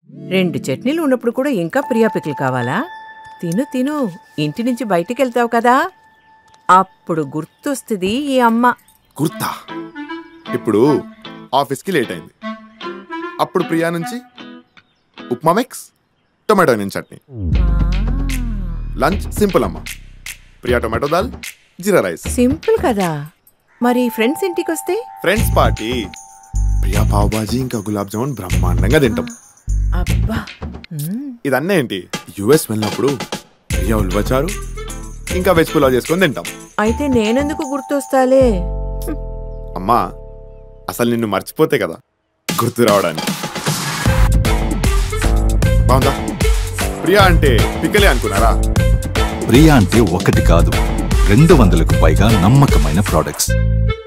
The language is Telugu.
రెండు చట్నీలు ఉన్నప్పుడు కూడా ఇంకా ప్రియా పికిల్ కావాలా తిను తిను ఇంటి నుంచి బయటికి వెళ్తావు కదా అప్పుడు గుర్తొస్తుంది ఈ అమ్మ గుర్తా ఇప్పుడు ఆఫీస్కి లేట్ అయింది అప్పుడు ప్రియా నుంచి ఉప్మా మిక్స్ టొమాటో నేను చట్నీ లంచ్ సింపుల్ అమ్మ Priya tomato dal jeera rice simple కదా మరి ఫ్రెండ్స్ ఇంటికి వస్తే ఫ్రెండ్స్ పార్టీ ప్రియా పావ్ బాజీ ఇంకా గులాబ్ జామున్ బ్రహ్మాండంగా తింటాం అబ్బా మ్మ్. ఇదన్నీ ఏంటి యుఎస్ వెళ్ళినప్పుడు ప్రియా ఉల్వచారు ఇంకా వెజ్ పులావ్ చేసుకొని తింటాం అయితే నేనెందుకు గుర్తొస్తాలే అమ్మా అసలు నిన్ను మర్చిపోతే కదా గుర్తు రావడానికి బాగుందా ప్రియా అంటే పిక్కలే అనుకున్నారా ప్రియా అంటే ఒకటి కాదు రెండు వందలకు పైగా నమ్మకమైన ప్రోడక్ట్స్